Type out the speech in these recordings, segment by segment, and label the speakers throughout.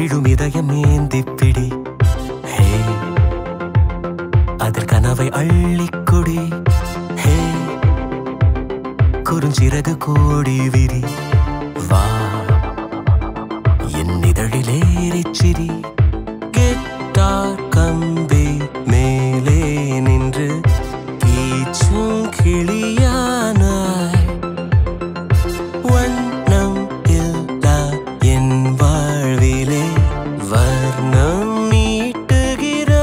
Speaker 1: விழும் இதயம் ஏந்தி பிடி ஹே அதில் கனவை அள்ளிக்குடி ஹே குறுஞ்சிறகு கோடி விரி வா என் இதழிலேறிச் சிரி கெட்டார் கம்பி மேலே நின்று கீச்சும் கிளியானாய் வண்ணம் இல்லா என் வாழ்விலே வர்ணம் நீட்டுகிறாய்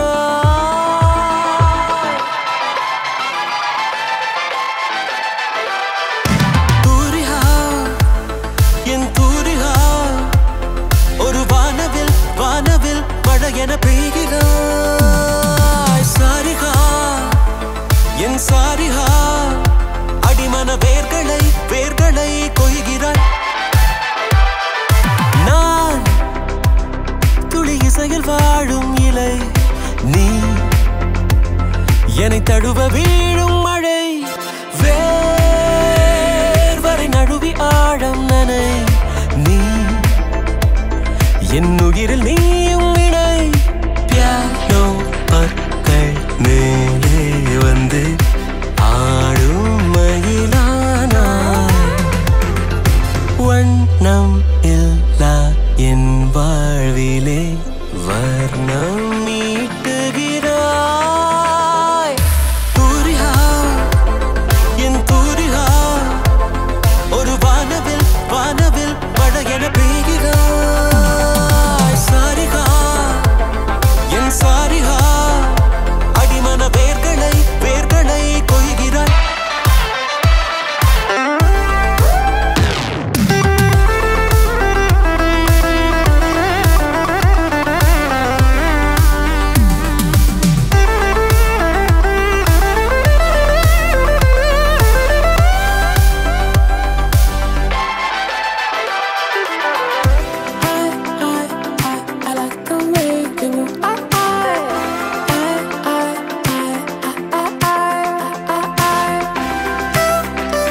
Speaker 1: தூரிகா என் தூரிகா ஒரு வானவில் வானவில் மழை என பெய்கிறாய் சாரிகா என் சாரிகா அடிமன வேர்களை வேர்களை கொய்கிறாய் நான் துளி இசையில் வாழும் இலை நீ என்னை தழுவ வீழும் மழை வேர்வரை நழுவி ஆழம் நனை நீ என் உயிரில் நீயும் இணை பியானோ பற்கள் மேலே வந்து ஆடும் மயிலானாய் வண்ணம் இல்லா என் வாழ்விலே வர்ணம் மீட்டுகிறாய் தூரிகா என் தூரிகா ஒரு வானவில் வானவில் மழை என பெய்கிறாய் சாரிகா என் சாரிகா அடிமன வேர்களை வேர்களை கொய்கிறாய்
Speaker 2: I like the way you move. I, I, I, I, I, I, I,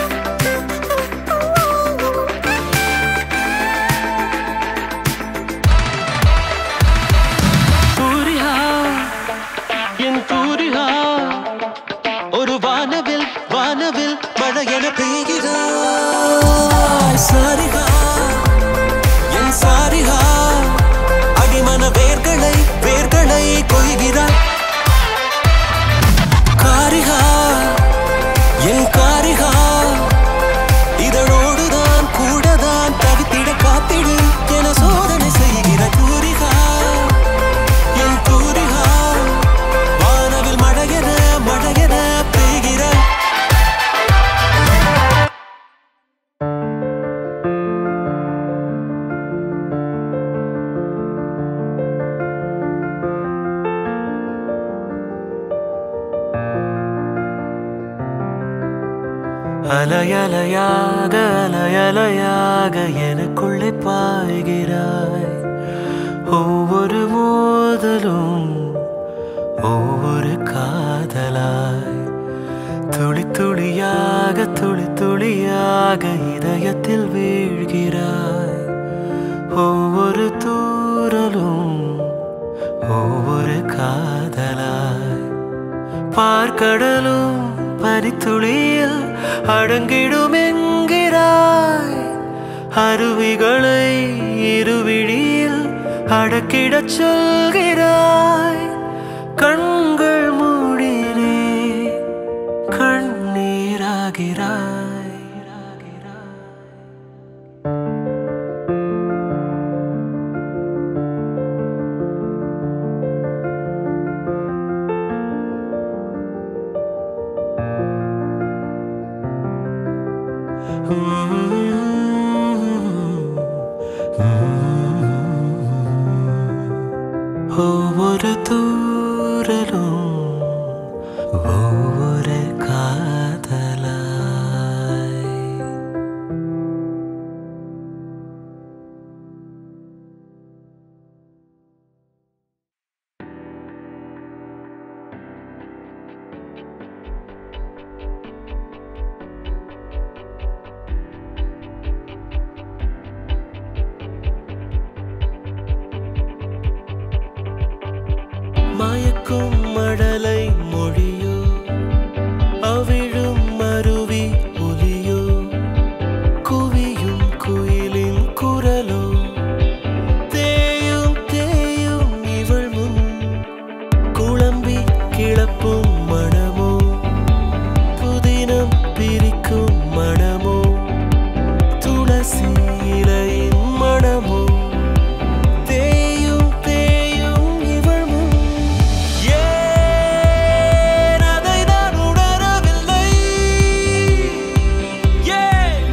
Speaker 1: Surya என் சூரியா ஒரு வானவில் வானவில் மழை என பெய்கிறாய் சாரிகா என் சாரிகா அடிமன வேர்களை வேர்களை கொய்கிறாய் காரிகா என் காரிகா இதழோடுதான் கூடதான் தவித்திட காத்திடு என சோதனை செய்கிற தூரிகா என் தூரிகா வானவில் மழையென மழையென பெய்கிறாய் அலையலையாக அலையலையாக எனக்குள்ளே பாய்கிறாய் ஒவ்வொரு மோதலும் ஒவ்வொரு காதலாய் துளி துளியாக துளி துளியாக இதயத்தில் வீழ்கிறாய் ஒவ்வொரு தூரலும் ஒவ்வொரு காதலாய் பார்க்கடலும் பனித்துளியில் அடங்கிடும் என்கிறாய் அருவிகளை இருவிழியில் அடக்கிடச் சொல்கிறாய் கண்கள் மூடினே கண்ணீராகிறாய் ஒவ்வொரு தூரலும் ஒவ்வொரு காதலாய் மயக்கும் மழலை மொழியோ அவிழும் அருவி ஒலியோ குவியும் குயிலின் குரலோ தேயும் தேயும் இவள் முன் குழம்பி கிளப்பும் மனமோ புதினம் பிரிக்கும் மனமோ துளசி இலையின் மனமோ தேயும் தேயும் இவள் முன் ஏன் அதை நான் உணரவில்லை ஏன்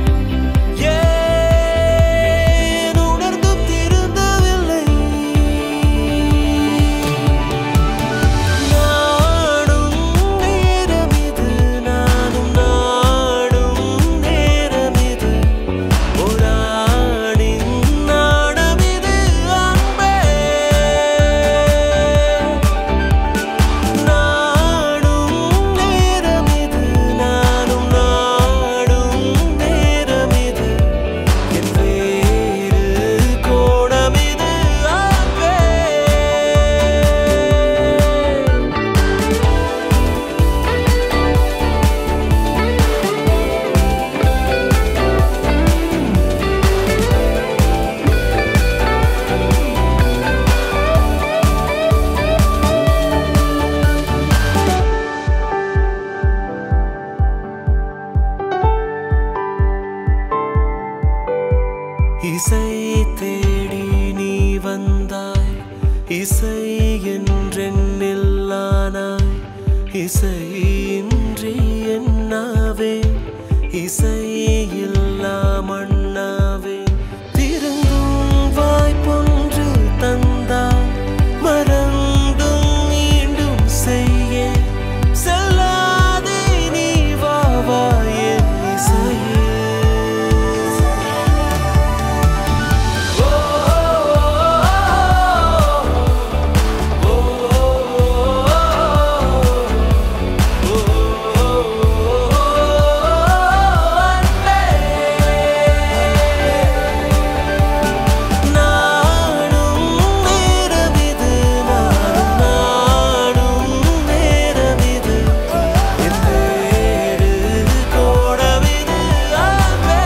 Speaker 1: ஏன் உணர்ந்தும் திருந்தவில்லை நாடும் நேரமிது நானும் நாடும் நேரமிது ஒராணின் நாணமிது அன்பே நாடும் நேரமிது நானும் நாடும் நேரமிது என் வேறு கோணமிது அன்பே இசை தேடி நீ வந்தாய் இசை என்றென்னில்லானாய் இசையின்றி என்னாவே இசை இல்லா மண்ணாவே திருந்தும் வாய்ப்பொன்று தந்தாய் மறந்தும் மீண்டும் செய்ய செல்லாதே நீ வா வா என் இசையே நாடும் நேரமிது நாடும் நாடும் நேரமிது என் வேறு கோணமிது அன்பே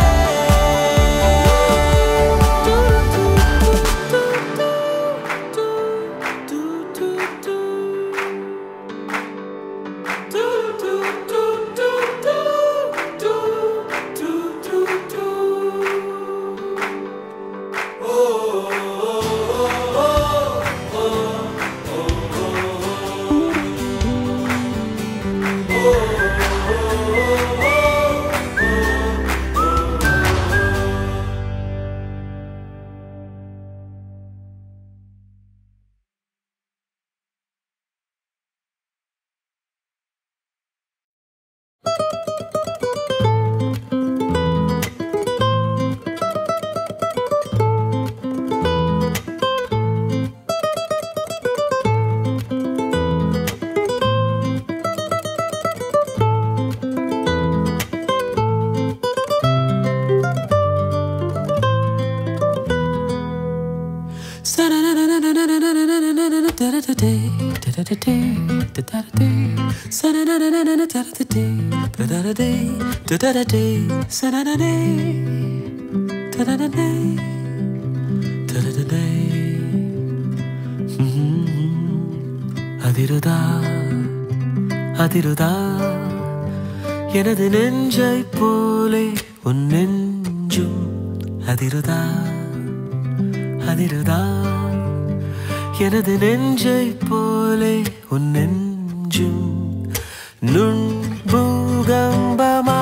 Speaker 1: அதிருதா அதிருதா எனது நெஞ்சை போலே உன் நெஞ்சும் அதிருதா அதிருதா எனது நெஞ்சை போலே உன் நெஞ்சும் நுண் பூகம்பமா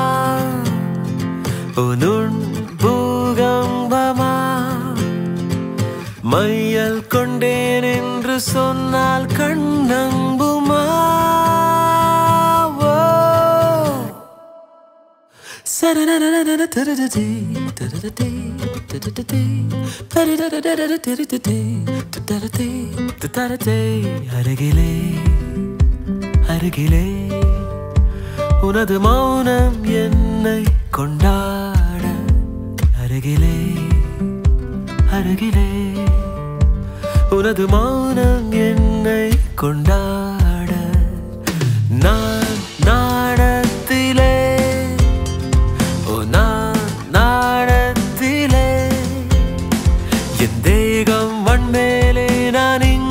Speaker 1: ஓ நுண் பூகம்பமா மையல் கொண்டேன் என்று சொன்னால் கண்ணங்குமா ஓ சரரரரரர தரததே, தரததே, தரததே, பரிரரரரரரரதே, தரதே, தரதே. அருகிலே அருகிலே உனது மௌனம் என்னை கொண்டாட அருகிலே அருகிலே உனது மௌனம் என்னை கொண்டாட நான் நாடத்திலே ஓ நான் நாடத்திலே என் தேகம் மண்மேலே நான் இங்கு